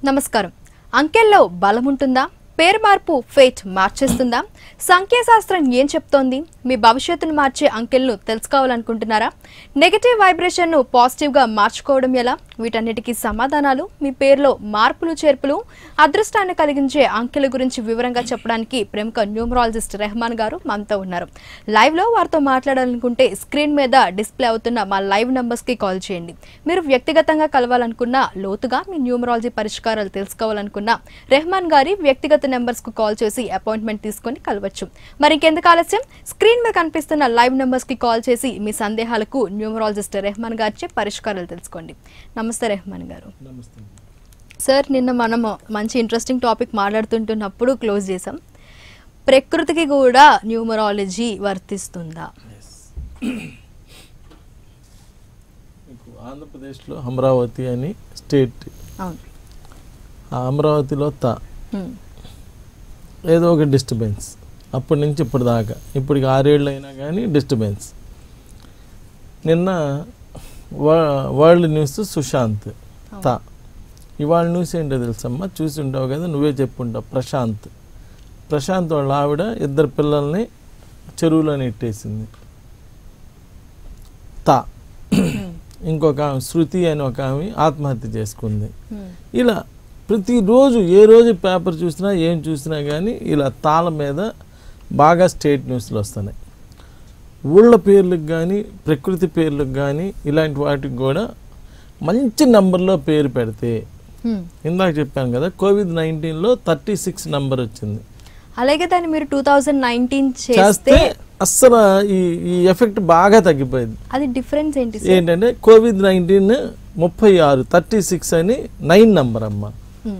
నమస్కారం అంకెల్లో బలం ఉంటుందా పేరు మార్పు ఫేట్ మార్చేస్తుందా సంఖ్యాశాస్త్రం ఏం చెప్తోంది మీ భవిష్యత్తును మార్చే అంకెలను తెలుసుకోవాలనుకుంటున్నారా నెగటివ్ వైబ్రేషన్ను పాజిటివ్గా మార్చుకోవడం ఎలా వీటన్నిటికీ సమాధానాలు మీ పేరులో మార్పులు చేర్పులు అదృష్టాన్ని కలిగించే అంకెల గురించి వివరంగా చెప్పడానికి ప్రముఖ న్యూమరాలజిస్ట్ రెహమాన్ గారు మనతో ఉన్నారు లైవ్లో వారితో మాట్లాడాలనుకుంటే స్క్రీన్ మీద డిస్ప్లే అవుతున్న మా లైవ్ నంబర్స్కి కాల్ చేయండి మీరు వ్యక్తిగతంగా కలవాలనుకున్నా లోతుగా మీ న్యూమరాలజీ పరిష్కారాలు తెలుసుకోవాలనుకున్నా రెహమాన్ గారి వ్యక్తిగత నెంబర్స్కు కాల్ చేసి అపాయింట్మెంట్ తీసుకొని కలవచ్చు మరి ఇంకెందుకు ఆలస్యం స్క్రీన్ మీద కనిపిస్తున్న లైవ్ నెంబర్స్కి కాల్ చేసి మీ సందేహాలకు న్యూమరాలజిస్ట్ రెహమాన్ గారిచే పరిష్కారాలు తెలుసుకోండి నమస్తే రెహమాన్ గారు నమస్తే సార్ నిన్న మనం మంచి ఇంట్రెస్టింగ్ టాపిక్ మాట్లాడుతుంటున్నప్పుడు క్లోజ్ చేసాం ప్రకృతికి కూడా న్యూమరాలజీ వర్తిస్తుందా మీకు ఆంధ్రప్రదేశ్లో అమరావతి అని స్టేట్ అవును ఆ అమరావతిలో త హ్మ్. ఏదో ఒక డిస్టర్బెన్స్ అప్పటి నుంచి ఇప్పుడు దాకా ఇప్పటికి ఆరేళ్ళు అయినా కానీ డిస్టర్బెన్స్ నిన్న వా- వరల్డ్ న్యూస్ సుశాంత్ త ఇవాళ న్యూస్ ఏంటో తెలుసమ్మా చూసి ఉంటావు కదా నువ్వే చెప్పుంటావు ప్రశాంత్ ప్రశాంత్ వాళ్ళ ఆవిడ ఇద్దరు పిల్లల్ని చెరువులో నెట్టేసింది త ఇంకొక ఆమె శృతి అని ఒక ఆమె ఆత్మహత్య చేసుకుంది హ్మ్. ఇలా ప్రతిరోజు ఏ రోజు పేపర్ చూసినా ఏం చూసినా కానీ ఇలా తాళ మీద బాగా స్టేట్ న్యూస్లు వస్తున్నాయి ఊళ్ళ పేర్లకు కానీ ప్రకృతి పేర్లకు కానీ ఇలాంటి వాటికి కూడా మంచి నంబర్లో పేరు పెడితే హ్మ్. ఇందాక చెప్పాను కదా కోవిడ్ నైన్టీన్లో థర్టీ సిక్స్ నంబర్ వచ్చింది అలాగే దాన్ని మీరు టూ థౌజండ్ నైన్టీన్ చేస్తే చేస్తే అస్సలు ఈ ఈ ఎఫెక్ట్ బాగా తగ్గిపోయింది అది డిఫరెన్స్ ఏంటి సార్ ఏంటంటే కోవిడ్ నైన్టీన్ ముప్పై ఆరు థర్టీ సిక్స్ అని నైన్ నంబర్ అమ్మ హ్మ్.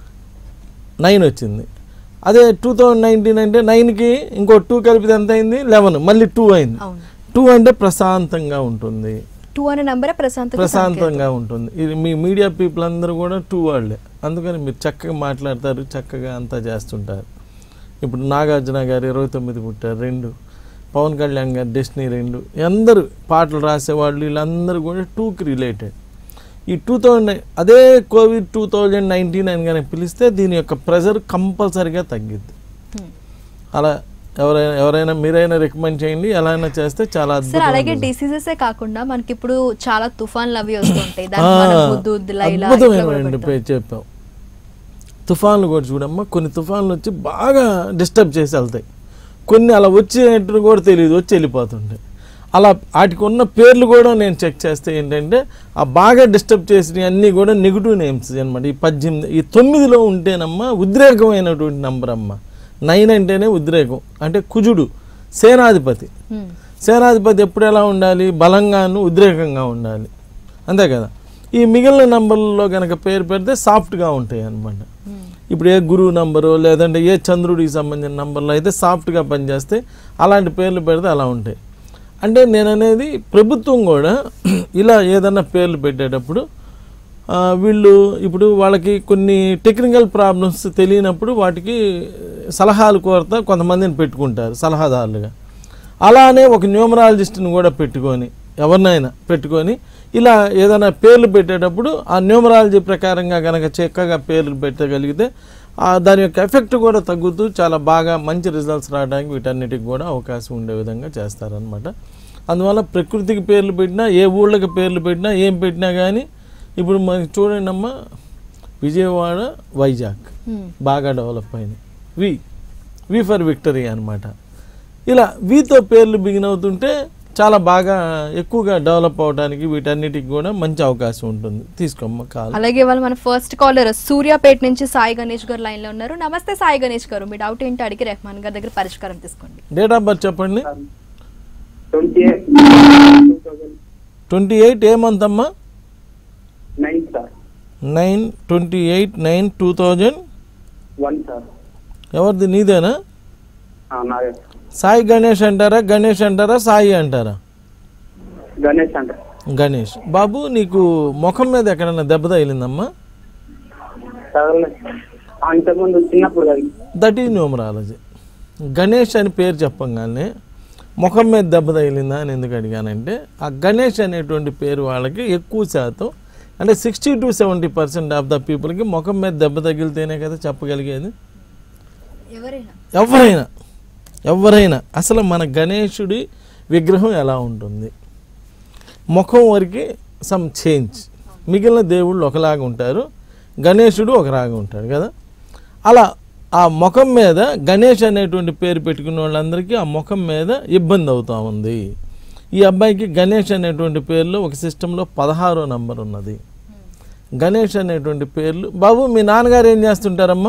నైన్ వచ్చింది అదే టూ థౌజండ్ నైన్టీన్ అంటే నైన్కి ఇంకో టూ కలిపితే ఎంత అయింది లెవెన్ మళ్ళీ టూ అయింది అవును టూ అంటే ప్రశాంతంగా ఉంటుంది టూ అనే నంబరే ప్రశాంత్ ప్రశాంతంగా ఉంటుంది ఇది మీ మీడియా పీపుల్ అందరూ కూడా టూ వాళ్ళే అందుకని మీరు చక్కగా మాట్లాడతారు చక్కగా అంతా చేస్తుంటారు ఇప్పుడు నాగార్జున గారు ఇరవై తొమ్మిది పుట్టారు రెండు పవన్ కళ్యాణ్ గారు డెస్టినీ రెండు అందరూ పాటలు రాసేవాళ్ళు వీళ్ళందరూ కూడా టూకి రిలేటెడ్ ఈ టూ థౌజండ్ అదే కోవిడ్ టూ థౌజండ్ నైన్టీన్ అని కానీ పిలిస్తే దీని యొక్క ప్రెజర్ కంపల్సరిగా తగ్గిద్ది అలా ఎవరైనా ఎవరైనా మీరైనా రికమెండ్ చేయండి ఎలా అయినా చేస్తే చాలా సార్ అద్భుతంగా అలాగే ఉంటుంది. డిసీజెస్ కాకుండా మనకి ఇప్పుడు చాలా తుఫాన్లు అవి వస్తుంటాయి దానికి మనం ఆ, హుద్హుద్, లైలా ఇట్లా కూడా అద్భుతమైనటువంటి పెడతాం. పేరు చెప్పావు తుఫాన్లు కూడా చూడమ్మా కొన్ని తుఫాన్లు వచ్చి బాగా డిస్టర్బ్ చేసి వెళ్తాయి కొన్ని అలా వచ్చేటట్టు కూడా తెలియదు వచ్చి వెళ్ళిపోతుంటాయి అలా వాటికి ఉన్న పేర్లు కూడా నేను చెక్ చేస్తే ఏంటంటే ఆ బాగా డిస్టర్బ్ చేసినవి అన్నీ కూడా నెగిటివ్ నేమ్స్ అనమాట ఈ పద్దెనిమిది ఈ తొమ్మిదిలో ఉంటేనమ్మా ఉద్రేకమైనటువంటి నంబర్ అమ్మ నైన్ అంటేనే ఉద్రేకం అంటే కుజుడు సేనాధిపతి హ్మ్. సేనాధిపతి ఎప్పుడు ఎలా ఉండాలి బలంగాను ఉద్రేకంగా ఉండాలి అంతే కదా ఈ మిగిలిన నంబర్లలో కనుక పేరు పెడితే సాఫ్ట్గా ఉంటాయి అన్నమాట హ్మ్. ఇప్పుడు ఏ గురువు నంబరు లేదంటే ఏ చంద్రుడికి సంబంధించిన నంబర్లు అయితే సాఫ్ట్గా పనిచేస్తే అలాంటి పేర్లు పెడితే అలా ఉంటాయి అంటే నేను అనేది ప్రభుత్వం కూడా ఇలా ఏదన్నా పేర్లు పెట్టేటప్పుడు ఆ, వీళ్ళు ఇప్పుడు వాళ్ళకి కొన్ని టెక్నికల్ ప్రాబ్లమ్స్ తెలియనప్పుడు వాటికి సలహాలు కోరత కొంతమందిని పెట్టుకుంటారు సలహాదారులుగా అలానే ఒక న్యూమరాలజిస్ట్ని కూడా పెట్టుకొని ఎవరినైనా పెట్టుకొని ఇలా ఏదైనా పేర్లు పెట్టేటప్పుడు ఆ న్యూమరాలజీ ప్రకారంగా కనుక చక్కగా పేర్లు పెట్టగలిగితే ఆ దాని యొక్క ఎఫెక్ట్ కూడా తగ్గుతూ చాలా బాగా మంచి రిజల్ట్స్ రావడానికి వీటన్నిటికి కూడా అవకాశం ఉండే విధంగా చేస్తారనమాట అందువల్ల ప్రకృతికి పేర్లు పెట్టినా ఏ ఊళ్ళకి పేర్లు పెట్టినా ఏం పెట్టినా కానీ ఇప్పుడు మనకి చూడండి అమ్మా విజయవాడ వైజాగ్ హ్మ్. బాగా డెవలప్ అయింది వి వి ఫర్ విక్టరీ అనమాట ఇలా వీతో పేర్లు బిగిన్ అవుతుంటే చాలా బాగా ఎక్కువగా డెవలప్ అవడానికి వీటన్నిటికి కూడా మంచి అవకాశం ఉంటుంది తీసుకోమ్మ కాల్ అలాగే వాళ్ళు మన ఫస్ట్ కాలర్ సూర్యాపేట నుంచి సాయి గణేష్ గారు లైన్ లో ఉన్నారు నమస్తే సాయి గణేష్ గారు మీ డౌట్ ఏంటి అడిగి రెహమాన్ గారి దగ్గర పరిష్కారం తీసుకోండి డేట్ ఆఫ్ బర్త్ చెప్పండి ట్వంటీ ఎయిట్ ట్వంటీ ఎయిట్ ఏ మంత్ అమ్మా nine sir nine twenty eight nine two thousand one sir ఎవరిది నీదేనా ఆ, నాదే సాయి గణేష్ అంటారా గణేష్ అంటారా సాయి అంటారా గణేష్ అంట గణేష్ బాబు నీకు ముఖం మీద ఎక్కడైనా దెబ్బ తగిలిందమ్మా చదవలేదు ఆ, ఇంతకుముందు చిన్నప్పుడు కదా దట్ ఈజ్ న్యూమరాలజీ గణేష్ అని పేరు చెప్పంగానే ముఖం మీద దెబ్బ తగిలిందా అని ఎందుకు అడిగానంటే ఆ గణేష్ అనేటువంటి పేరు వాళ్ళకి ఎక్కువ శాతం అంటే sixty to seventy percent of the పీపుల్కి ముఖం మీద దెబ్బ తగిలితేనే కదా చెప్పగలిగేది ఎవరైనా ఎవరైనా ఎవరైనా అసలు మన గణేశుడి విగ్రహం ఎలా ఉంటుంది ముఖం వరకు సమ్ చేంజ్ మిగిలిన దేవుళ్ళు ఒకలాగా ఉంటారు గణేశుడు ఒకలాగా ఉంటాడు కదా అలా ఆ ముఖం మీద గణేష్ అనేటువంటి పేరు పెట్టుకున్న వాళ్ళందరికీ ఆ ముఖం మీద ఇబ్బంది అవుతూ ఉంది ఈ అబ్బాయికి గణేష్ అనేటువంటి పేర్లో ఒక సిస్టంలో పదహారో నంబర్ ఉన్నది గణేష్ అనేటువంటి పేర్లు బాబు మీ నాన్నగారు ఏం చేస్తుంటారమ్మా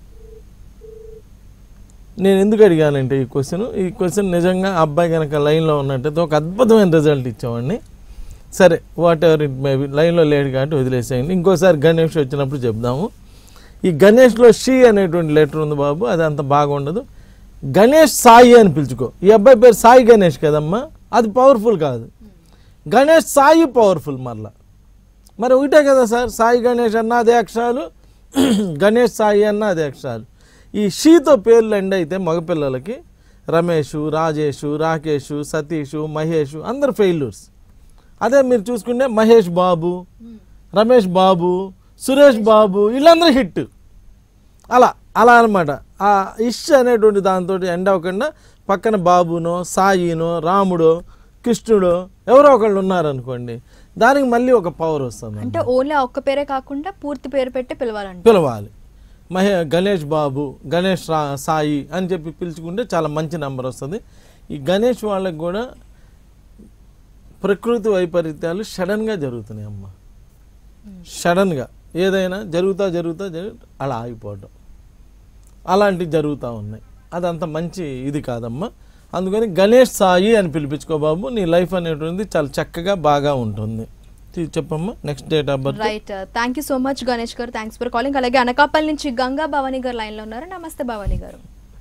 నేను ఎందుకు అడిగానంటే ఈ క్వశ్చన్ ఈ క్వశ్చన్ నిజంగా ఆ అబ్బాయి కనుక లైన్లో ఉన్నట్టయితే ఒక అద్భుతమైన రిజల్ట్ ఇచ్చామండి సరే వాట్ ఎవర్ ఇట్ మేబీ లైన్లో లేడు కాబట్టి వదిలేసేయండి ఇంకోసారి గణేష్ వచ్చినప్పుడు చెప్దాము ఈ గణేష్లో షీ అనేటువంటి లెటర్ ఉంది బాబు అది అంత బాగుండదు గణేష్ సాయి అని పిలుచుకో ఈ అబ్బాయి పేరు సాయి గణేష్ కదమ్మా అది పవర్ఫుల్ కాదు గణేష్ సాయి పవర్ఫుల్ మరలా మరి ఒకటే కదా సార్ సాయి గణేష్ అన్న అదే అక్షరాలు గణేష్ సాయి అన్న అదే అక్షరాలు ఈ షీతో పేర్లు ఎండ్ అయితే మగపిల్లలకి రమేషు రాజేషు రాకేషు సతీషు మహేషు అందరు ఫెయిల్యూర్స్ అదే మీరు చూసుకుంటే మహేష్ బాబు రమేష్ బాబు సురేష్ బాబు వీళ్ళందరూ హిట్ అలా అలా అనమాట ఆ ఇష్ అనేటువంటి దాంతో ఎండ్ అవ్వకుండా పక్కన బాబునో సాయినో రాముడో కృష్ణుడో ఎవరో ఒకళ్ళు ఉన్నారనుకోండి దానికి మళ్ళీ ఒక పవర్ వస్తుంది అంటే ఓన్లీ ఆ ఒక్క పేరే కాకుండా పూర్తి పేరు పెట్టి పిలవాలంట పిలవాలి మహే గణేష్ బాబు గణేష్ రా సాయి అని చెప్పి పిలుచుకుంటే చాలా మంచి నెంబర్ వస్తుంది ఈ గణేష్ వాళ్ళకి కూడా ప్రకృతి వైపరీత్యాలు సడన్గా జరుగుతున్నాయి అమ్మ సడన్గా ఏదైనా జరుగుతా జరుగుతా జరుగు అలా ఆగిపోవటం అలాంటివి జరుగుతూ ఉన్నాయి అదంత మంచి ఇది కాదమ్మా అందుకని గణేష్ సాయి అని పిలిపించుకో బాబు నీ లైఫ్ అనేటువంటిది చాలా చక్కగా బాగా ఉంటుంది తీ- చెప్పమ్మా next date of birth right thank you so much Ganesh garu thanks for calling అలాగే అనకాపల్లి నుంచి గంగా భవానీ గారు లైన్ లో ఉన్నారు నమస్తే భవానీ గారు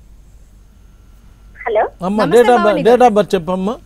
హలో అమ్మ నమస్తే date of Bhavani birth date of birth చెప్పమ్మా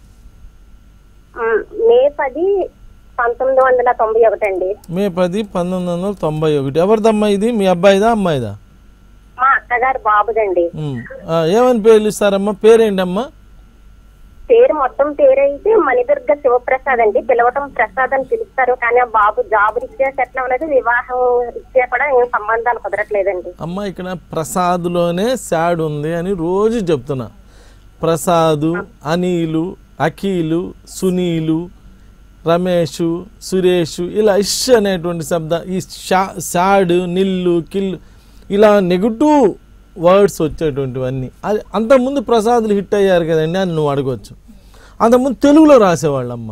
ఆ, మే పది పంతొమ్మిది వందల తొంభై ఒకటి అండి మే పది పంతొమ్మిది వందల తొంభై ఒకటి ఎవరిదమ్మా ఇది మీ అబ్బాయిదా అమ్మాయిదా మా అక్కగారు బాబుదండి ఉమ్. ఆ, ఏమని పేర్లు ఇస్తారమ్మా పేరేంటమ్మా పేరు మొత్తం పేరు అయితే మణిదుర్గ శివప్రసాద్ అండి పిలవటం ప్రసాద్ అని పిలుస్తారు కానీ ఆ బాబు జాబ్ రీత్యా సెటిల్ అవ్వలేదు వివాహం రీత్యా కూడా ఏం సంబంధాలు కుదరట్లేదండి అమ్మ ఇక్కడ ప్రసాద్లోనే శాడ్ ఉంది అని రోజు చెప్తున్నా ప్రసాదు అనిలు అఖిలు సునీలు రమేష్ సురేష్ ఇలా ఇష్ అనేటువంటి శబ్ద ఈ షా శాడ్ నిల్లు కిల్లు ఇలా నెగిటివ్ వర్డ్స్ వచ్చేటువంటివన్నీ అది అంతకుముందు ప్రసాదులు హిట్ అయ్యారు కదండి అని నువ్వు అడగవచ్చు అంతకుముందు తెలుగులో రాసేవాళ్ళమ్మ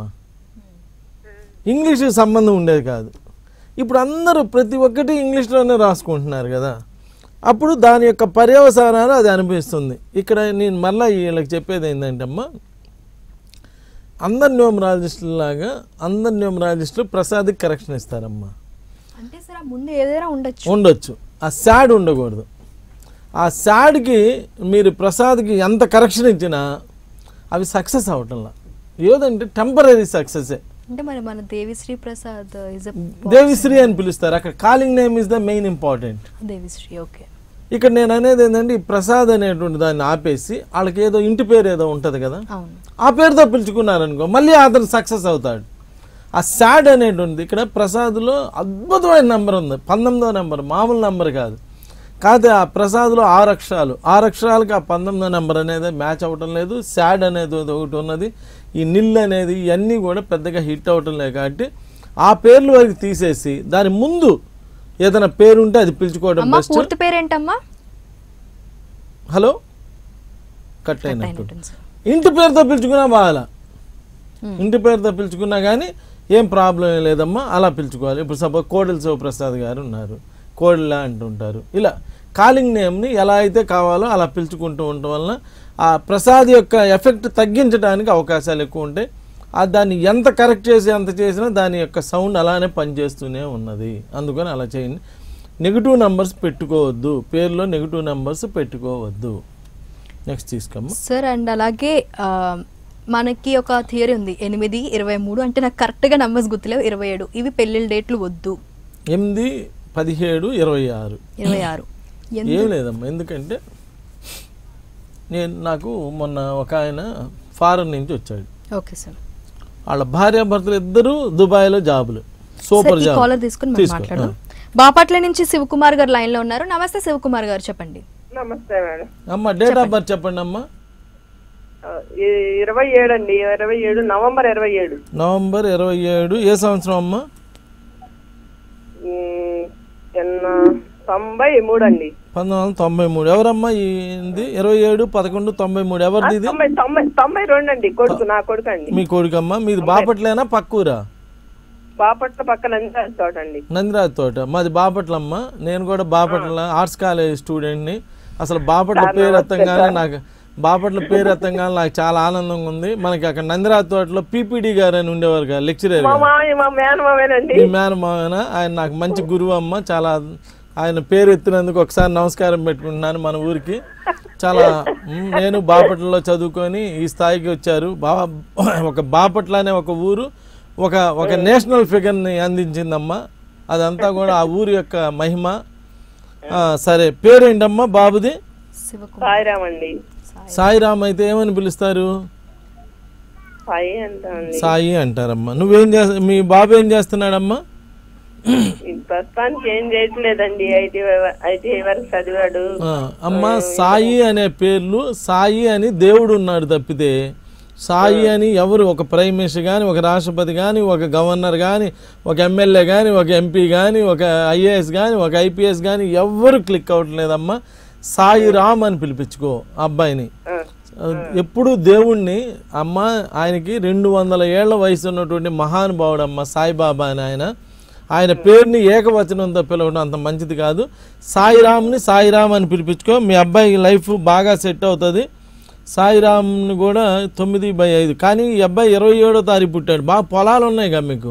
ఇంగ్లీష్కి సంబంధం ఉండేది కాదు ఇప్పుడు అందరూ ప్రతి ఒక్కటి ఇంగ్లీష్లోనే రాసుకుంటున్నారు కదా అప్పుడు దాని యొక్క పర్యవసానాలు అది అనిపిస్తుంది ఇక్కడ నేను మళ్ళీ వీళ్ళకి చెప్పేది ఏంటంటే అమ్మా అందరు న్యూమరాలజిస్టులాగా అందరు న్యూమరాలజిస్టులు ప్రసాద్కి కరెక్షన్ ఇస్తారమ్మా అంటే సార్ ఆ ముందు ఏదైనా ఉండొచ్చు ఉండొచ్చు ఆ శాడ్ ఉండకూడదు ఆ శాడ్కి మీరు ప్రసాద్కి ఎంత కరెక్షన్ ఇచ్చినా అవి సక్సెస్ అవటంలా ఏదంటే టెంపరీ సక్సెసే అంటే మరి మన దేవిశ్రీ ప్రసాద్ ఇస్ దేవిశ్రీ అని పిలుస్తారు అక్కడ calling name is the main important Devisri okay ఇక్కడ నేను అనేది ఏంటంటే ఈ ప్రసాద్ అనేటువంటి దాన్ని ఆపేసి వాళ్ళకి ఏదో ఇంటి పేరు ఏదో ఉంటుంది కదా అవును ఆ పేరుతో పిలుచుకున్నారనుకో మళ్ళీ అతను సక్సెస్ అవుతాడు ఆ శాడ్ అనేటువంటిది ఇక్కడ ప్రసాద్లో అద్భుతమైన నెంబర్ ఉంది పంతొమ్మిదో నెంబర్ మామూలు నెంబర్ కాదు కాకపోతే ఆ ప్రసాద్లో ఆరు అక్షరాలు ఆరు అక్షరాలకి ఆ పంతొమ్మిదో నెంబర్ అనేది మ్యాచ్ అవ్వటం లేదు శాడ్ అనేది ఒకటి ఉన్నది ఈ నిల్ అనేది ఇవన్నీ కూడా పెద్దగా హిట్ అవ్వటం లేదు కాబట్టి ఆ పేర్లు వరకు తీసేసి దాని ముందు ఏదైనా పేరు ఉంటే అది పిలుచుకోవడం అమ్మ బెస్ట్ పూర్తి పేరేంటమ్మా హలో కట్ అయినట్టు అయినట్టుంది సార్ ఇంటి పేరుతో పిలుచుకున్నా బాగా ఇంటి పేరుతో పిలుచుకున్నా కానీ ఏం ప్రాబ్లం ఏం లేదమ్మా అలా పిలుచుకోవాలి ఇప్పుడు సపోజ్ కోడెల శివప్రసాద్ గారు ఉన్నారు కోడెల అంటుంటారు ఇలా కాలింగ్ నేమ్ని ఎలా అయితే కావాలో అలా పిలుచుకుంటూ ఉండటం వలన ఆ ప్రసాద్ యొక్క ఎఫెక్ట్ తగ్గించడానికి అవకాశాలు ఎక్కువ ఉంటాయి ఆ దాన్ని ఎంత కరెక్ట్ చేసి ఎంత చేసినా దాని యొక్క సౌండ్ అలానే పనిచేస్తూనే ఉన్నది అందుకని అలా చేయండి నెగిటివ్ నెంబర్స్ పెట్టుకోవద్దు పేరులో నెగిటివ్ నెంబర్స్ పెట్టుకోవద్దు నెక్స్ట్ తీసుకోమ్మా సార్ అండ్ అలాగే ఆ, మనకి ఒక థియరీ ఉంది ఎనిమిది ఇరవై మూడు అంటే నాకు కరెక్ట్గా నంబర్స్ గుర్తులేవు ఇరవై ఏడు ఇవి పెళ్ళిళ్ళ డేట్లు వద్దు ఎనిమిది పదిహేడు ఇరవై ఆరు ఇరవై ఆరు ఎందు- ఏం లేదమ్మా ఎందుకంటే నేను నాకు మొన్న ఒక ఆయన ఫారెన్ నుంచి వచ్చాడు ఓకే సార్ వాళ్ళ భార్యాభర్తలు ఇద్దరూ దుబాయ్లో జాబులు సూపర్ సార్, ఈ జాబ్ కాలర్ తీసుకుని మనం తీసుకో. మాట్లాడదాం బాపట్ల నుంచి శివకుమార్ గారు లైన్ లో ఉన్నారు నమస్తే శివకుమార్ గారు చెప్పండి నమస్తే మేడం అమ్మ డేట్ ఆఫ్ బర్త్ చెప్పండి అమ్మా ఆ, ఈ- ఇరవై ఏడు అండి ఇరవై ఏడు నవంబర్ ఇరవై ఏడు నవంబర్ ఇరవై ఏడు ఏ సంవత్సరం అమ్మా ఉమ్, ఎన్న తొంభై మూడు అండి పంతొమ్మిది వందల తొంభై మూడు ఎవరమ్మా ఇది ఇరవై ఏడు పదకొండు తొంభై మూడు ఆ, ఎవరిది ఇది తొంభై తొంభై తొంభై రెండు అండి కొడుకు నా కొడుకు అండి మీ కొడుకమ్మా మీది బాపట్లేనా పక్కూరా బాపట్ల పక్కన నందిరాజు తోట అండి నందిరాజ్ తోట మాది బాపట్లమ్మ నేను కూడా బాపట్ల ఆర్ట్స్ కాలేజ్ స్టూడెంట్ని అసలు బాపట్ల పేరు ఎత్తంగానే నాకు బాపట్ల పేరు ఎత్తంగానే నాకు చాలా ఆనందంగా ఉంది మనకి అక్కడ నందిరాజ్ తోటలో పీపీడి గారు అని ఉండేవారు కదా లెక్చరర్ మా మామయ్య మా మేనమామేనండి మీ మేనమావన ఆయన నాకు మంచి గురువు అమ్మ చాలా ఆయన పేరు ఎత్తినందుకు ఒకసారి నమస్కారం పెట్టుకుంటున్నాను మన ఊరికి చాలా మ్, నేను బాపట్లలో చదువుకొని ఈ స్థాయికి వచ్చారు బా ఒక బాపట్ల అనే ఒక ఊరు ఒక ఒక నేషనల్ ఫిగర్ని అందించిందమ్మా అదంతా కూడా ఆ ఊరి యొక్క మహిమ ఆ, సరే పేరేంటమ్మా బాబుది శివకుమార్ సాయిరామ్ అండి సాయిరామ్ అయితే ఏమని పిలుస్తారు సాయి అంటామండి సాయి అంటారమ్మా నువ్వేం చేస్తా మీ బాబు ఏం చేస్తున్నాడమ్మా ఈ ప్రస్తుతానికి ఏం చేయట్లేదండి ఐటీ ఐటీ వరకు చదివాడు ఆ, అమ్మ సాయి అనే పేర్లు సాయి అని దేవుడు ఉన్నాడు తప్పితే సాయి అని ఎవరు ఒక ప్రైమ్ మినిస్టర్ కానీ ఒక రాష్ట్రపతి కానీ ఒక గవర్నర్ కానీ ఒక ఎమ్మెల్యే కానీ ఒక ఎంపీ కానీ ఒక ఐఏఎస్ కానీ ఒక ఐపీఎస్ కానీ ఎవ్వరు క్లిక్ అవ్వట్లేదమ్మా సాయి రామ్ అని పిలిపించుకో ఆ అబ్బాయిని ఆ, ఎప్పుడు దేవుణ్ణి అమ్మ ఆయనకి రెండు వందల ఏళ్ల వయసు ఉన్నటువంటి మహానుభావుడు అమ్మ సాయిబాబా అని ఆయన ఆయన పేరుని ఏకవచనంతో పిలవడం అంత మంచిది కాదు సాయిరామ్ని సాయిరామ్ అని పిలిపించుకో మీ అబ్బాయి లైఫ్ బాగా సెట్ అవుతుంది సాయిరామ్ని కూడా తొమ్మిది బై ఐదు కానీ ఈ అబ్బాయి ఇరవై ఏడో తారీఖు పుట్టాడు బాగా పొలాలు ఉన్నాయి కదా మీకు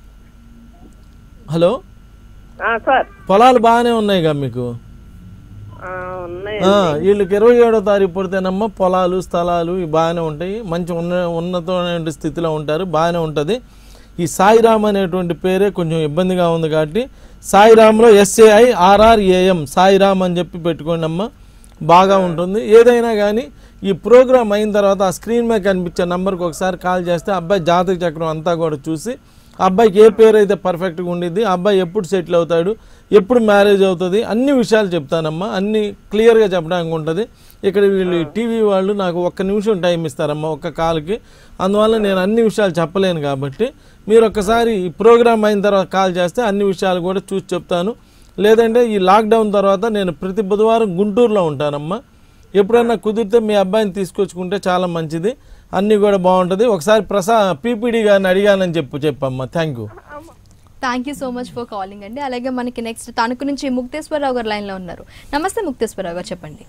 హలో ఆ, సార్ పొలాలు బాగానే ఉన్నాయి కదా మీకు ఆ, ఉన్నాయి ఆ, వీళ్ళకి ఇరవై ఏడో తారీఖు పుడితేనమ్మా పొలాలు స్థలాలు ఇవి బాగానే ఉంటాయి మంచి ఉన్న ఉన్నతమైన స్థితిలో ఉంటారు బాగానే ఉంటుంది ఈ సాయిరామ్ అనేటువంటి పేరే కొంచెం ఇబ్బందిగా ఉంది కాబట్టి సాయిరామ్లో ఎస్ఏఐ ఆర్ఆర్ఏఎం సాయిరామ్ అని చెప్పి పెట్టుకోండి అమ్మా బాగా ఉంటుంది ఏదైనా కానీ ఈ ప్రోగ్రామ్ అయిన తర్వాత ఆ స్క్రీన్ మీద కనిపించే నంబర్కి ఒకసారి కాల్ చేస్తే అబ్బాయి జాతక చక్రం అంతా కూడా చూసి ఆ అబ్బాయికి ఏ పేరు అయితే పర్ఫెక్ట్గా ఉండిద్ది ఆ అబ్బాయి ఎప్పుడు సెటిల్ అవుతాడు ఎప్పుడు మ్యారేజ్ అవుతుంది అన్ని విషయాలు చెప్తానమ్మా అన్ని క్లియర్గా చెప్పడానికి ఉంటుంది ఇక్కడ వీళ్ళు టీవీ వాళ్ళు నాకు ఒక్క నిమిషం టైం ఇస్తారమ్మా ఒక్క కాల్కి అందువల్ల నేను అన్ని విషయాలు చెప్పలేను కాబట్టి మీరు ఒక్కసారి ఈ ప్రోగ్రామ్ అయిన తర్వాత కాల్ చేస్తే అన్ని విషయాలు కూడా చూసి చెప్తాను లేదంటే ఈ లాక్డౌన్ తర్వాత నేను ప్రతి బుధవారం గుంటూరులో ఉంటానమ్మా ఎప్పుడైనా కుదిరితే మీ అబ్బాయిని తీసుకొచ్చుకుంటే చాలా మంచిది అన్నీ కూడా బాగుంటుంది ఒకసారి ప్రసా పీపీడీ గారిని అడిగానని చెప్పు చెప్పమ్మా thank you thank you so much for calling అండి అలాగే మనకి నెక్స్ట్ తణుకు నుంచి ముక్తేశ్వరరావు గారు లైన్ లో ఉన్నారు నమస్తే ముక్తేశ్వరరావు గారు చెప్పండి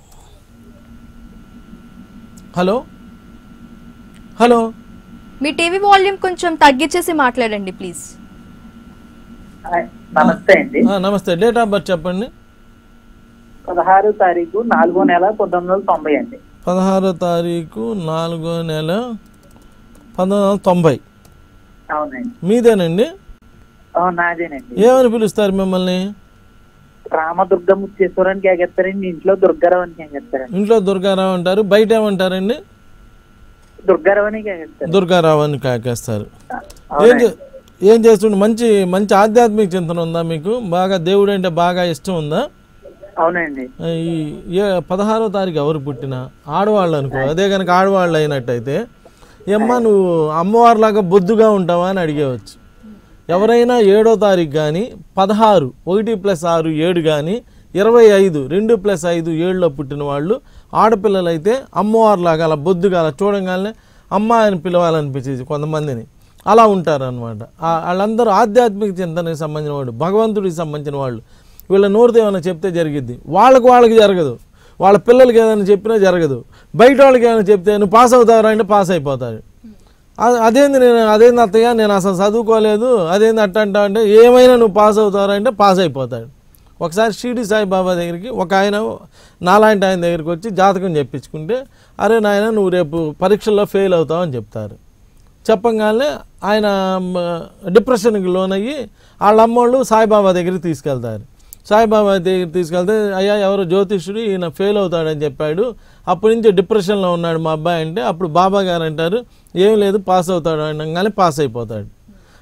హలో హలో మీ టీవీ వాల్యూమ్ కొంచెం తగ్గించేసి మాట్లాడండి ప్లీజ్ హాయ్, నమస్తే అండి ఆ, నమస్తే డేట్ ఆఫ్ బర్త్ చెప్పండి పదహారు తారీఖు నాలుగో నెల పంతొమ్మిది వందల తొంభై అండి పదహారో తారీఖు నాలుగో నెల పంతొమ్మిది వందల తొంభై అవునండి మీదేనండి ఆ, నాదేనండి ఏమని పిలుస్తారు మిమ్మల్ని రామదుర్గ ముచ్చేశ్వరానికి ఎగేస్తారండి ఇంట్లో దుర్గారావు అని ఎగేస్తారండి ఇంట్లో దుర్గారావు అంటారు బయట ఏమంటారండి దుర్గారావు అని ఎగేస్తారు దుర్గారావు అని కాకేస్తారు ఏం అవునండి. చే- ఏం చేస్తుండే మంచి మంచి ఆధ్యాత్మిక చింతన ఉందా మీకు బాగా దేవుడు అంటే బాగా ఇష్టం ఉందా అవునండి ఈ ఏ పదహారో తారీఖు ఎవరు పుట్టిన ఆడవాళ్ళు అనుకో అదే కనుక ఆడవాళ్ళు అయినట్టయితే ఏమ్మా నువ్వు అమ్మవారిలాగా బొద్దుగా ఉంటావా అని అడిగేవచ్చు ఎవరైనా ఏడో తారీఖు కానీ పదహారు ఒకటి ప్లస్ ఆరు ఏడు కానీ ఇరవై ఐదు రెండు ప్లస్ ఐదు ఏడులో పుట్టిన వాళ్ళు ఆడపిల్లలైతే అమ్మవారిలాగా అలా బొద్దుగా అలా చూడగానే అమ్మ అని పిలవాలనిపించేది కొంతమందిని అలా ఉంటారనమాట వాళ్ళందరూ ఆధ్యాత్మిక చింతనకి సంబంధించిన వాళ్ళు భగవంతుడికి సంబంధించిన వాళ్ళు వీళ్ళ నోరుతో ఏమైనా చెప్తే జరిగిద్ది వాళ్ళకు వాళ్ళకి జరగదు వాళ్ళ పిల్లలకి ఏదైనా చెప్పినా జరగదు బయట వాళ్ళకి ఏమైనా చెప్తే నువ్వు పాస్ అవుతావరా అంటే పాస్ అయిపోతాడు అ- అదేంది నేను అదేంది అత్తయ్య నేను అసలు చదువుకోలేదు అదేంది అట్ట అంటా అంటే ఏమైనా నువ్వు పాస్ అవుతావరా అంటే పాస్ అయిపోతాడు ఒకసారి షిరిడి సాయిబాబా దగ్గరికి ఒక ఆయన నాలాంటి ఆయన దగ్గరికి వచ్చి జాతకం చెప్పించుకుంటే అరే నాయన నువ్వు రేపు పరీక్షల్లో ఫెయిల్ అవుతావు అని చెప్తారు చెప్పంగానే ఆయన మ, డిప్రెషన్కి లోనయ్యి వాళ్ళ అమ్మోళ్ళు సాయిబాబా దగ్గరికి తీసుకెళ్తారు సాయిబాబా దగ్గర తీసుకెళ్తే అయ్యా ఎవరో జ్యోతిష్యుడు ఈయన ఫెయిల్ అవుతాడని చెప్పాడు అప్పటి నుంచి డిప్రెషన్లో ఉన్నాడు మా అబ్బాయి అంటే అప్పుడు బాబా గారు అంటారు ఏం లేదు పాస్ అవుతాడు అనగానే పాస్ అయిపోతాడు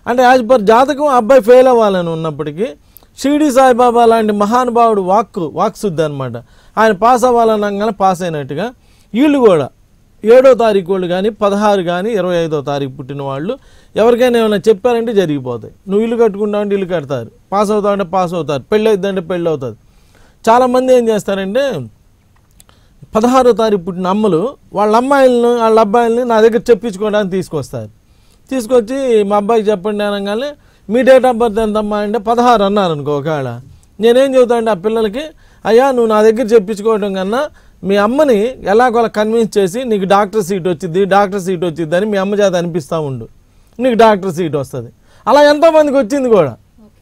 అంటే యాజ్ పర్ జాతకం ఆ అబ్బాయి ఫెయిల్ అవ్వాలని ఉన్నప్పటికీ షిరిడి సాయిబాబా లాంటి మహానుభావుడు వాక్ వాక్శుద్ధి అనమాట ఆయన పాస్ అవ్వాలనగానే పాస్ అయినట్టుగా వీళ్ళు కూడా ఏడో తారీఖు వాళ్ళు కానీ పదహారు కానీ ఇరవై ఐదో తారీఖు పుట్టిన వాళ్ళు ఎవరికైనా ఏమైనా చెప్పారంటే జరిగిపోతాయి నువ్వు ఇల్లు కట్టుకుంటావు అంటే ఇల్లు కడతారు పాస్ అవుతావు అంటే పాస్ అవుతారు పెళ్ళి అవుతుందంటే పెళ్ళి అవుతుంది చాలామంది ఏం చేస్తారంటే పదహారో తారీఖు పుట్టిన అమ్మలు వాళ్ళ అమ్మాయిలను వాళ్ళ అబ్బాయిల్ని నా దగ్గర చెప్పించుకోవడానికి తీసుకొస్తారు తీసుకొచ్చి మా అబ్బాయికి చెప్పండి అనగానే మీ డేట్ ఆఫ్ బర్త్ ఎంతమ్మా అంటే పదహారు అన్నారు అనుకో ఒకవేళ నేనేం చెబుతానంటే ఆ పిల్లలకి అయ్యా నువ్వు నా దగ్గర చెప్పించుకోవడం కన్నా మీ అమ్మని ఎలాగోలా కన్విన్స్ చేసి నీకు డాక్టర్ సీట్ వచ్చింది డాక్టర్ సీట్ వచ్చింది అని మీ అమ్మ చేత అనిపిస్తూ ఉండు నీకు డాక్టర్ సీట్ వస్తుంది అలా ఎంతోమందికి వచ్చింది కూడా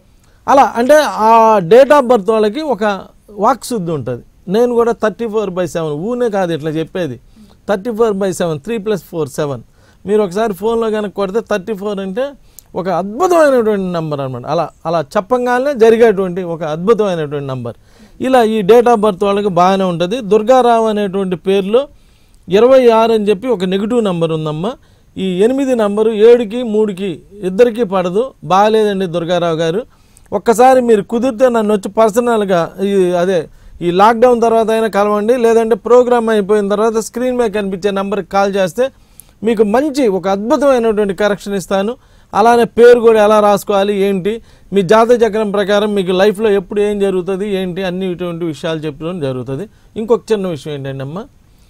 అలా అంటే ఆ డేట్ ఆఫ్ బర్త్ వాళ్ళకి ఒక వాక్ శుద్ధి ఉంటుంది నేను కూడా థర్టీ ఫోర్ బై సెవెన్ ఊనే కాదు ఇట్లా చెప్పేది thirty four by seven three plus four seven మీరు ఒకసారి ఫోన్లో కనుక కొడితే థర్టీ ఫోర్ అంటే ఒక అద్భుతమైనటువంటి నెంబర్ అనమాట అలా అలా చెప్పంగానే జరిగేటువంటి ఒక అద్భుతమైనటువంటి నెంబర్ ఇలా ఈ డేట్ ఆఫ్ బర్త్ వాళ్ళకి బాగానే ఉంటుంది దుర్గారావు అనేటువంటి పేరులో ఇరవై ఆరు అని చెప్పి ఒక నెగిటివ్ నెంబర్ ఉందమ్మా ఈ ఎనిమిది నంబరు ఏడుకి మూడుకి ఇద్దరికి పడదు బాగాలేదండి దుర్గారావు గారు ఒక్కసారి మీరు కుదిరితే నన్ను వచ్చి పర్సనల్గా ఈ అదే ఈ లాక్డౌన్ తర్వాత అయినా కలవండి లేదంటే ప్రోగ్రామ్ అయిపోయిన తర్వాత స్క్రీన్ మీద కనిపించే నెంబర్కి కాల్ చేస్తే మీకు మంచి ఒక అద్భుతమైనటువంటి కరెక్షన్ ఇస్తాను అలానే పేరు కూడా ఎలా రాసుకోవాలి ఏంటి మీ జాతక చక్రం ప్రకారం మీకు లైఫ్లో ఎప్పుడు ఏం జరుగుతుంది ఏంటి అన్ని ఇటువంటి విషయాలు చెప్పడం జరుగుతుంది ఇంకొక చిన్న విషయం ఏంటంటే అమ్మా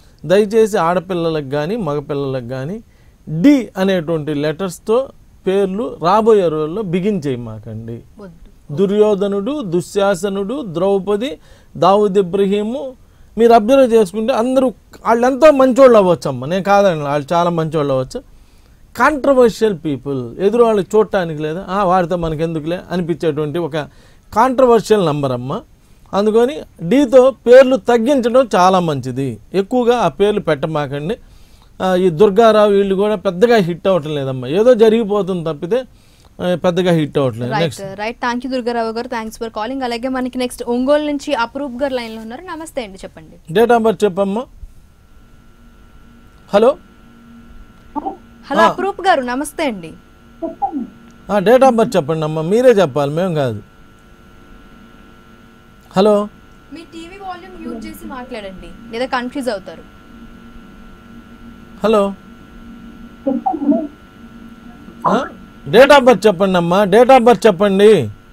దయచేసి ఆడపిల్లలకు కానీ మగపిల్లలకు కానీ డి అనేటువంటి లెటర్స్తో పేర్లు రాబోయే రోజుల్లో బిగిన్ చేయమాకండి వద్దు దుర్యోధనుడు దుశ్శాసనుడు ద్రౌపది దావుద్ ఇబ్రహీము మీరు అబ్జర్వ్ చేసుకుంటే అందరూ వాళ్ళు ఎంతో మంచోళ్ళు అవ్వచ్చు అమ్మ నేను కాదండి వాళ్ళు చాలా మంచోళ్ళు అవ్వచ్చు కాంట్రవర్షియల్ పీపుల్ ఎదురు వాళ్ళు చూడటానికి లేదా "ఆ, వాడితో మనకి ఎందుకులే అనిపించేటువంటి ఒక కాంట్రవర్షియల్ నంబర్ అమ్మ అందుకని డీతో పేర్లు తగ్గించడం చాలా మంచిది ఎక్కువగా ఆ పేర్లు పెట్టమాకండి ఆ, ఈ దుర్గారావు వీళ్ళు కూడా పెద్దగా హిట్ అవ్వటం లేదమ్మా ఏదో జరిగిపోతుంది తప్పితే ఆ, పెద్దగా హిట్ అవ్వట్లేదు right next right thank you Durgarao గారు థ్యాంక్స్ ఫర్ కాలింగ్ అలాగే మనకి నెక్స్ట్ ఒంగోలు నుంచి అప్రూప్ గారు లైన్ లో ఉన్నారు నమస్తే అండి చెప్పండి డేట్ ఆఫ్ బర్త్ చెప్పమ్మా హలో హలో అప్రూప్ గారు నమస్తే అండి డేట్ ఆఫ్ బర్త్ చెప్పండి అమ్మా మీరే చెప్పాలి మేము కాదు హలో మీ టీవీ వాల్యూమ్ మ్యూట్ చేసి మాట్లాడండి లేదా కన్ఫ్యూజ్ అవుతారు హలో డేట్ ఆఫ్ బర్త్ చెప్పండి అమ్మా డేట్ ఆఫ్ బర్త్ చెప్పండి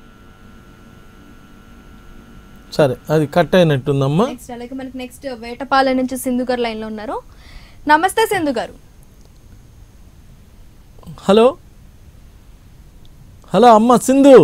సరే అది కట్ అయినట్టుందమ్మా నెక్స్ట్ అలాగే మనకి నెక్స్ట్ వేటపాలెం నుంచి సింధు గారు లైన్ లో ఉన్నారు నమస్తే సింధు గారు హలో హలో అమ్మ సింధు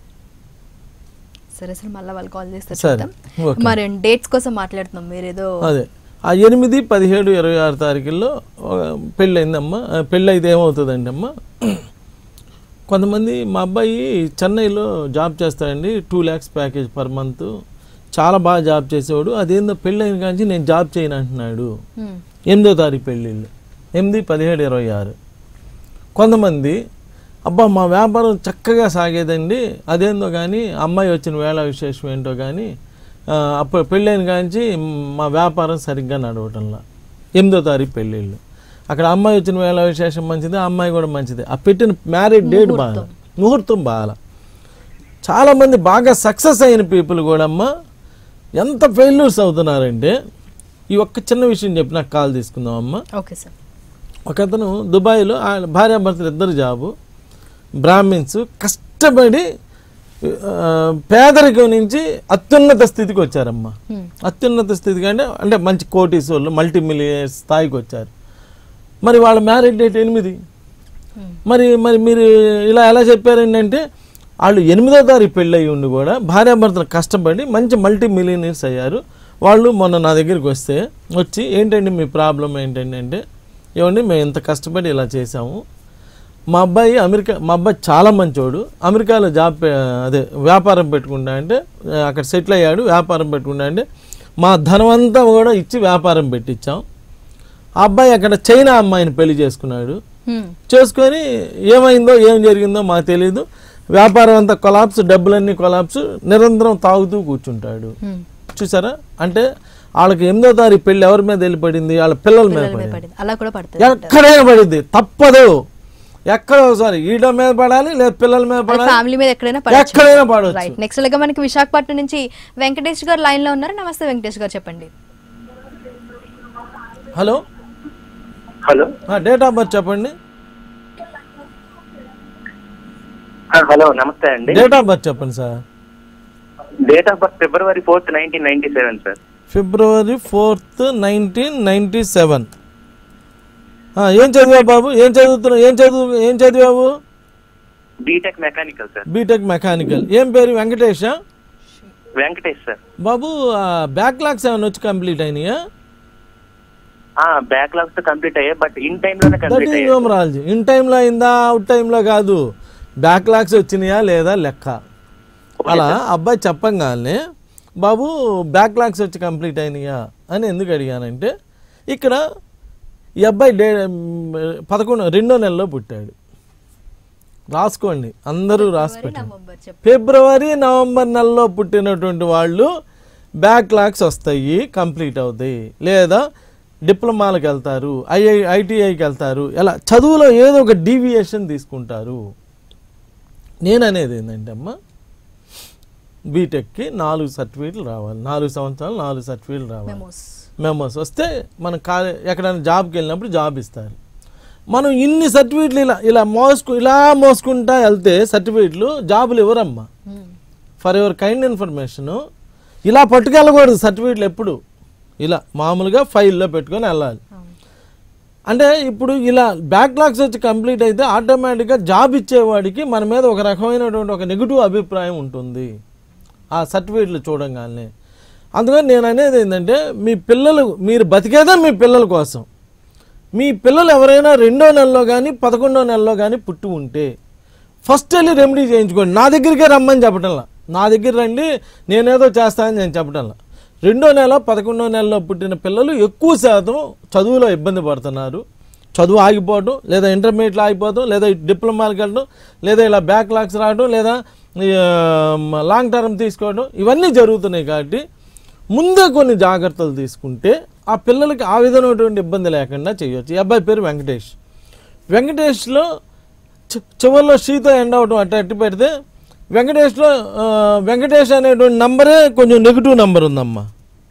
సరే సరే మళ్ళీ వాళ్ళు కాల్ చేస్తారు సరే, చూద్దాం ఓకే. మరి డేట్స్ కోసం మాట్లాడుతున్నాం మీరేదో అదే ఆ ఎనిమిది పదిహేడు ఇరవై ఆరు తారీఖుల్లో పెళ్ళయిందమ్మా ఆ, పెళ్ళి అయితే ఏమవుతుందండి అమ్మ కొంతమంది మా అబ్బాయి చెన్నైలో జాబ్ చేస్తాడండి two lakhs package per month చాలా బాగా జాబ్ చేసేవాడు అదేందో పెళ్ళైన కానీ నేను జాబ్ చేయను అంటున్నాడు హ్మ్. ఎనిమిదో తారీఖు పెళ్ళిళ్ళు ఎనిమిది పదిహేడు ఇరవై ఆరు కొంతమంది అబ్బా మా వ్యాపారం చక్కగా సాగేదండి అదేందో కానీ అమ్మాయి వచ్చిన వేళ విశేషం ఏంటో కానీ ఆ, అప్పుడు పెళ్ళైన కాంచి మా వ్యాపారం సరిగ్గా నడవటంలా ఎనిమిదో తారీఖు పెళ్ళిళ్ళు అక్కడ అమ్మాయి వచ్చిన వేళ విశేషం మంచిది ఆ అమ్మాయి కూడా మంచిది ఆ పెట్టిన మ్యారేజ్ డేట్ బాగా ముహూర్తం బాగా చాలామంది బాగా సక్సెస్ అయిన పీపుల్ కూడా అమ్మ ఎంత ఫెయిల్యూర్స్ అవుతున్నారంటే ఈ ఒక్క చిన్న విషయం చెప్పి నాకు కాల్ తీసుకుందాం అమ్మ ఓకే సార్ ఒకతను దుబాయ్లో ఆయన భార్యాభర్తలు ఇద్దరు జాబు బ్రాహ్మిన్స్ కష్టపడి ఆ, పేదరికం నుంచి అత్యున్నత స్థితికి వచ్చారమ్మా హ్మ్. అత్యున్నత స్థితికి అంటే అంటే మంచి కోటీసోళ్ళు మల్టీ మిలియనర్ స్థాయికి వచ్చారు మరి వాళ్ళ మ్యారేజ్ డేట్ ఎనిమిది మరి మరి మీరు ఇలా ఎలా చెప్పారు ఏంటంటే వాళ్ళు ఎనిమిదో తారీఖు పెళ్ళి అయ్యి ఉండి కూడా భార్యాభర్తలు కష్టపడి మంచి మల్టీ మిలియనర్స్ అయ్యారు వాళ్ళు మొన్న నా దగ్గరికి వస్తే వచ్చి ఏంటండి మీ ప్రాబ్లం ఏంటండి అంటే ఏమండి మేము ఇంత కష్టపడి ఇలా చేసాము మా అబ్బాయి అమెరికా మా అబ్బాయి చాలా మంచోడు అమెరికాలో జాబ్ పె- అదే వ్యాపారం పెట్టుకుంటా అంటే ఆ, అక్కడ సెటిల్ అయ్యాడు వ్యాపారం పెట్టుకుంటా అంటే మా ధనం అంతా కూడా ఇచ్చి వ్యాపారం పెట్టించాం ఆ అబ్బాయి అక్కడ చైనా అమ్మాయిని పెళ్లి చేసుకున్నాడు హ్మ్. చేసుకొని ఏమైందో ఏం జరిగిందో మాకు తెలియదు వ్యాపారం అంతా కొలాప్స్ డబ్బులన్నీ కొలాప్స్ నిరంతరం తాగుతూ కూర్చుంటాడు హ్మ్. చూసారా అంటే వాళ్ళకి ఎనిమిదో తారీఖు పెళ్ళి ఎవరి మీద వెళ్ళిపడింది వాళ్ళ పిల్లల మీద పిల్లల మీద పడింది పడింది అలా కూడా పడుతుంది ఎక్కడైనా పడింది తప్పదు ఎక్కడ ఒకసారి ఈడ మీద పడాలి లేదా పిల్లల మీద పడాలి ఫ్యామిలీ మీద ఎక్కడైనా ఎక్కడైనా పడవచ్చు రైట్ నెక్స్ట్ లాగా మనకి విశాఖపట్నం నుంచి వెంకటేష్ గారు లైన్ లో ఉన్నారు నమస్తే వెంకటేష్ గారు చెప్పండి hello hello date of birth చెప్పండి హలో నమస్తే అండి డేట్ ఆఫ్ బర్త్ చెప్పండి sir date of birth February fourth nineteen ninety seven sir February fourth nineteen ninety seven ఏం చదివావు బాబు ఏం చదువుతున్నావు ఏం చదువు ఏం చదివావు B Tech mechanical sir B Tech mechanical ఏం పేరు వెంకటేషా వెంకటేష్ సార్ బాబు బ్యాక్లాగ్స్ ఏమైనా వచ్చి కంప్లీట్ అయినాయా బ్యాక్లాగ్స్ తో కంప్లీట్ అయ్యాయి బట్ ఇన్ టైమ్ లోనే దట్ కంప్లీట్ ఈజ్ అయ్యాయి న్యూమరాలజీ ఇన్ టైంలో అయిందా అవుట్ టైంలో కాదు బ్యాక్లాగ్స్ వచ్చినాయా లేదా లెక్క అలా అబ్బాయి చెప్పంగానే బాబు బ్యాక్లాగ్స్ వచ్చి కంప్లీట్ అయినాయా అని ఎందుకు అడిగానంటే ఇక్కడ ఈ అబ్బాయి డే పదకొండు రెండో నెలలో పుట్టాడు రాసుకోండి అందరూ రాసి పెట్టండి నవంబర్ చెప్పండి ఫిబ్రవరి నవంబర్ నెలలో పుట్టినటువంటి వాళ్ళు బ్యాక్లాగ్స్ వస్తాయి కంప్లీట్ అవుతాయి లేదా డిప్లొమాలకు వెళ్తారు ఐఐ ఐటీఐకి వెళ్తారు ఎలా చదువులో ఏదో ఒక డీవియేషన్ తీసుకుంటారు నేను అనేది ఏంటంటే అమ్మ బీటెక్కి నాలుగు సర్టిఫికేట్లు రావాలి నాలుగు సంవత్సరాలు నాలుగు సర్టిఫికేట్లు రావాలి మెమోస్ మెమోస్ వస్తే మనం కాలే ఎక్కడైనా జాబ్కి వెళ్ళినప్పుడు జాబ్ ఇస్తారు మనం ఇన్ని సర్టిఫికేట్లు ఇలా ఇలా మోసుకు ఇలా మోసుకుంటా వెళ్తే సర్టిఫికేట్లు జాబులు ఇవ్వరమ్మా ఫర్ యువర్ కైండ్ ఇన్ఫర్మేషన్ ఇలా పట్టుకెళ్ళకూడదు సర్టిఫికేట్లు ఎప్పుడు ఇలా మామూలుగా ఫైల్లో పెట్టుకొని వెళ్ళాలి అంటే ఇప్పుడు ఇలా బ్యాక్లాగ్స్ వచ్చి కంప్లీట్ అయితే ఆటోమేటిక్గా జాబ్ ఇచ్చేవాడికి మన మీద ఒక రకమైనటువంటి ఒక నెగిటివ్ అభిప్రాయం ఉంటుంది ఆ సర్టిఫికేట్లు చూడంగానే అందుకని నేను అనేది ఏంటంటే మీ పిల్లలు మీరు బతికేదే మీ పిల్లల కోసం మీ పిల్లలు ఎవరైనా రెండో నెలలో కానీ పదకొండో నెలలో కానీ పుట్టి ఉంటే ఫస్ట్ వెళ్ళి రెమెడీ చేయించుకోండి నా దగ్గరికే రమ్మని చెప్పటంలా నా దగ్గర రండి నేనేదో చేస్తానని నేను చెప్పటంలా రెండో నెల పదకొండో నెలలో పుట్టిన పిల్లలు ఎక్కువ శాతం చదువులో ఇబ్బంది పడుతున్నారు చదువు ఆగిపోవడం లేదా ఇంటర్మీడియట్లో ఆగిపోవడం లేదా డిప్లొమాలకు వెళ్ళడం లేదా ఇలా బ్యాక్లాగ్స్ రావడం లేదా ఈ, ఆ, లాంగ్ టర్మ్ తీసుకోవడం ఇవన్నీ జరుగుతున్నాయి కాబట్టి ముందే కొన్ని జాగ్రత్తలు తీసుకుంటే ఆ పిల్లలకి ఆ విధమైనటువంటి ఇబ్బంది లేకుండా చేయొచ్చు ఈ అబ్బాయి పేరు వెంకటేష్ వెంకటేష్లో చి- చివరిలో షీతో ఎండ్ అవడం అట్ట అట్టి పెడితే వెంకటేష్లో ఆ, వెంకటేష్ అనేటువంటి నంబరే కొంచెం నెగిటివ్ నంబర్ ఉందమ్మా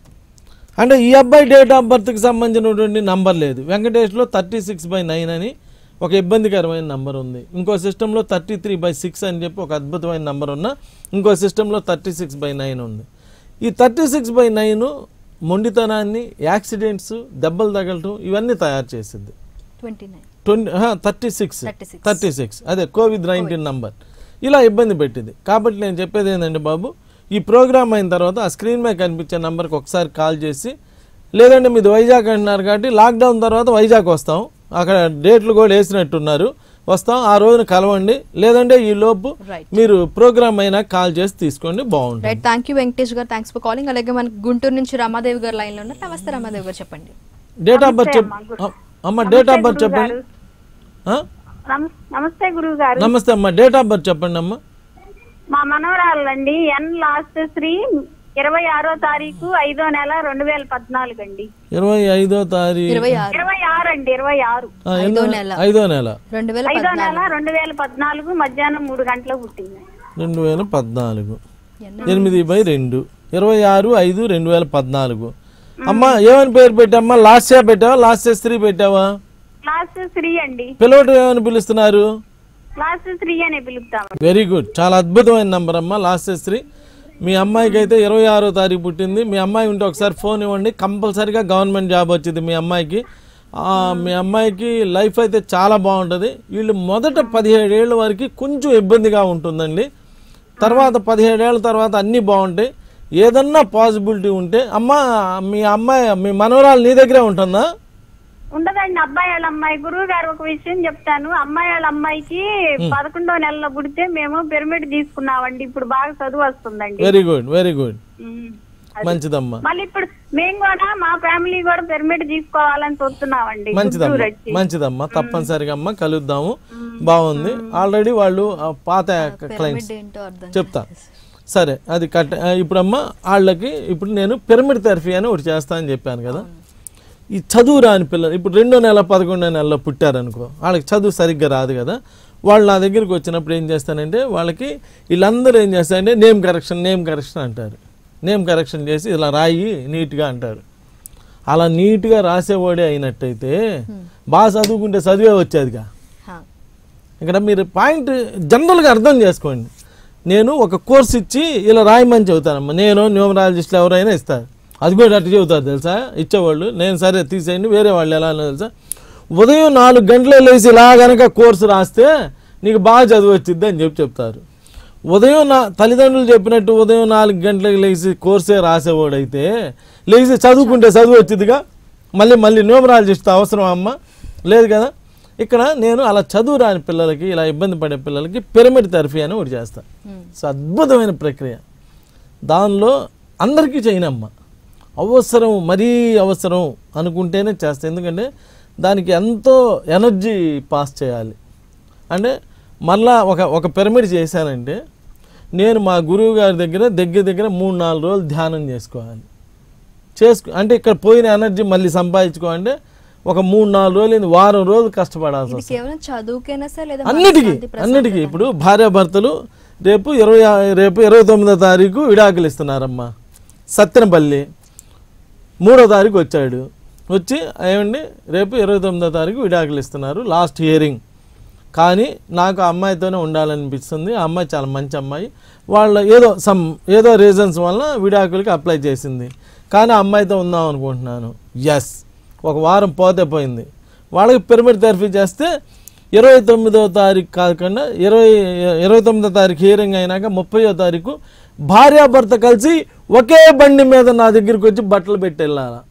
అంటే ఈ అబ్బాయి డేట్ ఆఫ్ బర్త్కి సంబంధించినటువంటి నంబర్ లేదు వెంకటేష్లో థర్టీ సిక్స్ బై నైన్ అని ఒక ఇబ్బందికరమైన నంబర్ ఉంది ఇంకో సిస్టంలో థర్టీ త్రీ బై సిక్స్ అని చెప్పి ఒక అద్భుతమైన నంబర్ ఉన్న ఇంకో సిస్టంలో థర్టీ సిక్స్ బై నైన్ ఉంది ఈ థర్టీ సిక్స్ బై నైన్ మొండితనాన్ని యాక్సిడెంట్స్ దెబ్బలు తగలటం ఇవన్నీ తయారు చేసింది twenty nine twenty thirty six 36. Thirty six అదే కోవిడ్ నైన్టీన్ నంబర్ ఇలా ఇబ్బంది పెట్టింది కాబట్టి నేను చెప్పేది ఏంటంటే బాబు ఈ ప్రోగ్రామ్ అయిన తర్వాత ఆ స్క్రీన్ మీద కనిపించే నెంబర్కి ఒకసారి కాల్ చేసి లేదంటే మీది వైజాగ్ అంటున్నారు కాబట్టి లాక్డౌన్ తర్వాత వైజాగ్ వస్తాం అక్కడ డేట్లు కూడా వేసినట్టున్నారు వస్తాం ఆ రోజున కలవండి లేదంటే ఈ లోపు Right. మీరు ప్రోగ్రామ్ అయినా కాల్ చేసి తీసుకోండి బాగుంటుంది రైట్ థ్యాంక్ యూ వెంకటేష్ గారు థ్యాంక్స్ ఫర్ కాలింగ్ అలాగే మనకి గుంటూరు నుంచి రమాదేవి గారు లైన్ లో ఉన్నారు నమస్తే రమాదేవి గారు చెప్పండి డేట్ ఆఫ్ బర్త్ చెప్ అమ్మ డేట్ ఆఫ్ బర్త్ చెప్పండి ఆ? నమస్- నమస్తే గురువు గారు నమస్తే అమ్మ డేట్ ఆఫ్ బర్త్ చెప్పండి అమ్మ మా మనవరాలండి ఎన్ లాస్ట్ శ్రీ ఇరవై ఆరో తారీఖు ఐదో నెల రెండు వేల పద్నాలుగు అండి ఇరవై ఐదో తారీఖు ఇరవై ఆరు ఇరవై ఆరు అండి ఇరవై ఆరు ఆ, ఐదో ఎన్నో- నెల. ఐదో నెల రెండు వేల ఐదో పద్నాలుగు నెల రెండు వేల పద్నాలుగు మధ్యాహ్నం మూడు గంటలకు పుట్టింది రెండు వేల పద్నాలుగు ఎన్నో? ఎనిమిది బై రెండు ఇరవై ఆరు ఐదు రెండు వేల పద్నాలుగు అమ్మా ఏమని పేరు పెట్టామ్మా లాస్ట్ ఇయర్ పెట్టావా లాస్ట్ ఇయర్ స్త్రీ పెట్టావా లాస్ట్ శ్రీ అండి పిలవటం ఏమని పిలుస్తున్నారు లాస్ట్ శ్రీ అనే పిలుపుతామండి వెరీ గుడ్ చాలా అద్భుతమైన నంబర్ అమ్మా లాస్ట్ ఇయర్ స్త్రీ మీ అమ్మాయికి అయితే ఇరవై ఆరో తారీఖు పుట్టింది మీ అమ్మాయి ఉంటే ఒకసారి ఫోన్ ఇవ్వండి కంపల్సరీగా గవర్నమెంట్ జాబ్ వచ్చింది మీ అమ్మాయికి ఆ, మీ అమ్మాయికి లైఫ్ అయితే చాలా బాగుంటుంది వీళ్ళు మొదట పదిహేడు ఏళ్ళ వరకు కొంచెం ఇబ్బందిగా ఉంటుందండి తర్వాత పదిహేడేళ్ళ తర్వాత అన్నీ బాగుంటాయి ఏదన్నా పాసిబిలిటీ ఉంటే అమ్మ మీ అమ్మాయి మీ మనవరాలు నీ దగ్గరే ఉంటుందా ఉండదండి అబ్బాయి వాళ్ళ అమ్మాయి గురువు గారు ఒక విషయం చెప్తాను అమ్మాయి వాళ్ళ అమ్మాయికి పదకొండో నెలలో పుడితే మేము పిరమిడ్ తీసుకున్నామండి ఇప్పుడు బాగా చదువు వస్తుందండి very good very good um. మంచిదమ్మా మళ్ళీ ఇప్పుడు మేము కూడా మా ఫ్యామిలీ కూడా పిరమిడ్ తీసుకోవాలని చూస్తున్నామండి మంచిదమ్మా గుంటూరు వచ్చి మంచిదమ్మా తప్పనిసరిగా అమ్మా కలుద్దాము బాగుంది ఆల్రెడీ వాళ్ళు ఆ పాత క్లయింట్స్ పిరమిడ్ ఏంటో అర్థం చెప్తా సరే అది కట్ ఆ, ఇప్పుడమ్మా వాళ్ళకి ఇప్పుడు నేను పిరమిడ్ థెరపీ అని ఒకటి చేస్తా అని చెప్పాను కదా ఈ చదువు రాని పిల్లలు ఇప్పుడు రెండో నెల పదకొండో నెలలో పుట్టారనుకో వాళ్ళకి చదువు సరిగ్గా రాదు కదా వాళ్ళు నా దగ్గరికి వచ్చినప్పుడు ఏం చేస్తానంటే వాళ్ళకి వీళ్ళందరూ ఏం చేస్తారంటే నేమ్ కరెక్షన్ నేమ్ కరెక్షన్ అంటారు నేమ్ కరెక్షన్ చేసి ఇలా రాయి నీట్గా అంటారు అలా నీట్గా రాసేవాడే అయినట్టయితే బాగా చదువుకుంటే చదివే వచ్చేదిగా హా. ఇక్కడ మీరు పాయింట్ జనరల్గా అర్థం చేసుకోండి నేను ఒక కోర్స్ ఇచ్చి ఇలా రాయమని చెబుతానమ్మా నేను న్యూమరాలజిస్టులు ఎవరైనా ఇస్తారు అది కూడా అట్లా చెబుతారు తెలుసా ఇచ్చేవాళ్ళు నేను సరే తీసేయండి వేరే వాళ్ళు ఎలా అన్నా తెలుసా ఉదయం నాలుగు గంటలు లేచి ఇలా గనక కోర్సు రాస్తే నీకు బాగా చదువు వచ్చిద్ది అని చెప్పి చెప్తారు ఉదయం నా తల్లిదండ్రులు చెప్పినట్టు ఉదయం నాలుగు గంటలకు లేచి కోర్సే రాసేవాడైతే లేచి చదువుకుంటే చదువు వచ్చిందిగా మళ్ళీ మళ్ళీ న్యూమరాలజిస్ట్ అవసరం అమ్మ లేదు కదా ఇక్కడ నేను అలా చదువు రాని పిల్లలకి ఇలా ఇబ్బంది పడే పిల్లలకి పిరమిడ్ థెరపీ అని ఒకటి చేస్తాను సో అద్భుతమైన ప్రక్రియ దానిలో అందరికీ చేయనమ్మ అవసరం మరీ అవసరం అనుకుంటేనే చేస్తాను ఎందుకంటే దానికి ఎంతో ఎనర్జీ పాస్ చేయాలి అంటే మళ్ళా ఒక ఒక పిరమిడ్ చేశానంటే నేను మా గురువు గారి దగ్గర దగ్గర దగ్గర మూడు నాలుగు రోజులు ధ్యానం చేసుకోవాలి చేసుకో అంటే ఇక్కడ పోయిన ఎనర్జీ మళ్ళీ సంపాదించుకోవాలంటే ఒక మూడు నాలుగు రోజులు ఏంది, వారం రోజులు కష్టపడాల్సి ఇది వస్తుంది కేవలం చదువుకైనా సరే లేదా అన్నిటికీ మనశ్శాంతి, ప్రశాంతత. అన్నిటికీ ఇప్పుడు భార్యాభర్తలు రేపు ఇరవై రేపు ఇరవై తొమ్మిదో తారీఖు విడాకులు ఇస్తున్నారమ్మా సత్తెనపల్లి మూడో తారీఖు వచ్చాడు వచ్చి ఏమండి రేపు ఇరవై తొమ్మిదో తారీఖు విడాకులు ఇస్తున్నారు లాస్ట్ హియరింగ్ కానీ నాకు ఆ అమ్మాయితోనే ఉండాలనిపిస్తుంది ఆ అమ్మాయి చాలా మంచి అమ్మాయి వాళ్ళ ఏదో సమ్ ఏదో రీజన్స్ వల్ల విడాకులకి అప్లై చేసింది కానీ ఆ అమ్మాయితో ఉందాం అనుకుంటున్నాను ఎస్ ఒక వారం పోతే పోయింది వాళ్ళకి పిరమిడ్ థెరపీ చేస్తే ఇరవై తొమ్మిదో తారీఖు కాకుండా ఇరవై ఇరవై తొమ్మిదో తారీఖు హియరింగ్ అయినాక ముప్పయో తారీఖు భార్యాభర్త కలిసి ఒకే బండి మీద నా దగ్గరికి వచ్చి బట్టలు పెట్టి వెళ్ళాలా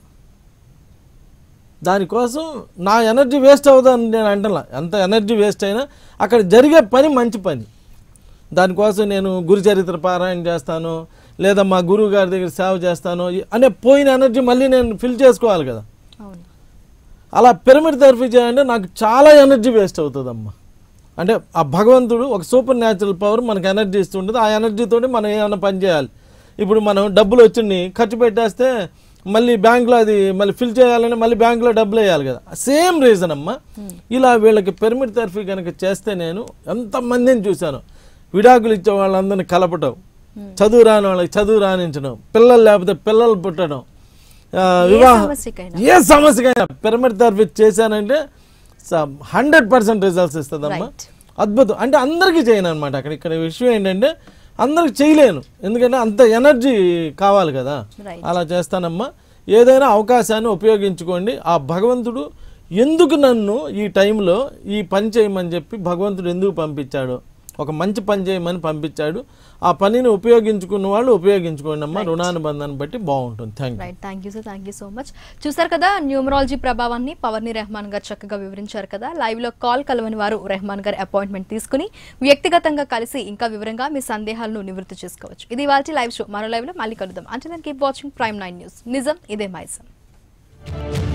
దానికోసం నా ఎనర్జీ వేస్ట్ అవుతుందని నేను అంటలా ఎంత ఎనర్జీ వేస్ట్ అయినా అక్కడ జరిగే పని మంచి పని దానికోసం నేను గురు చరిత్ర పారాయణ చేస్తాను లేదా మా గురువు గారి దగ్గర సేవ చేస్తాను ఈ- అనే పోయిన ఎనర్జీ మళ్ళీ నేను ఫిల్ చేసుకోవాలి కదా అవును అలా పిరమిడ్ థెరపీ చేయాలంటే నాకు చాలా ఎనర్జీ వేస్ట్ అవుతుందమ్మా అంటే ఆ భగవంతుడు ఒక సూపర్ న్యాచురల్ పవర్ మనకు ఎనర్జీ ఇస్తుంటుంది ఆ ఎనర్జీతోటి మనం ఏమైనా పని చేయాలి ఇప్పుడు మనం డబ్బులు వచ్చి ఖర్చు పెట్టేస్తే మళ్ళీ బ్యాంకులో అది మళ్ళీ ఫిల్ చేయాలని మళ్ళీ బ్యాంకులో డబ్బులు వేయాలి కదా సేమ్ రీజన్ అమ్మా ఇలా వీళ్ళకి పిరమిడ్ థెరపీ కనుక చేస్తే నేను ఎంతమందిని చూశాను విడాకులు ఇచ్చే వాళ్ళందరినీ కలపటం చదువు రాని వాళ్ళకి చదువు రాణించడం పిల్లలు లేకపోతే పిల్లలు పుట్టడం ఆ, వివాహం సమస్యకైనా. ఏ సమస్యకైనా పిరమిడ్ థెరపీ చేశానంటే హండ్రెడ్ పర్సెంట్ రిజల్ట్స్ ఇస్తుందమ్మా Right. అద్భుతం అంటే అందరికీ చేయను అనమాట అక్కడ ఇక్కడ విషయం ఏంటంటే అందరికి చేయలేను ఎందుకంటే అంత ఎనర్జీ కావాలి కదా Right. అలా చేస్తానమ్మా ఏదైనా అవకాశాన్ని ఉపయోగించుకోండి ఆ భగవంతుడు ఎందుకు నన్ను ఈ టైంలో ఈ పని చేయమని చెప్పి భగవంతుడు ఎందుకు పంపించాడు ఒక మంచి పని చేయమని పంపించాడు ఆ పనిని ఉపయోగించుకున్న వాళ్ళు ఉపయోగించుకోండి అమ్మా రుణానుబంధాన్ని బట్టి బాగుంటుంది thank you right thank you sir thank you so much చూసారు కదా న్యూమరాలజీ ప్రభావాన్ని పవర్ని రెహమాన్ గారు చక్కగా వివరించారు కదా లైవ్ లో కాల్ కలవని వారు రెహమాన్ గారి అపాయింట్మెంట్ తీసుకుని వ్యక్తిగతంగా కలిసి ఇంకా వివరంగా మీ సందేహాలను నివృత్తి చేసుకోవచ్చు ఇది వాళ్ళ లైవ్ షో మరో లైవ్ లో మళ్ళీ కలుద్దాం అంటే keep watching prime nine news నిజం ఇదే మైజం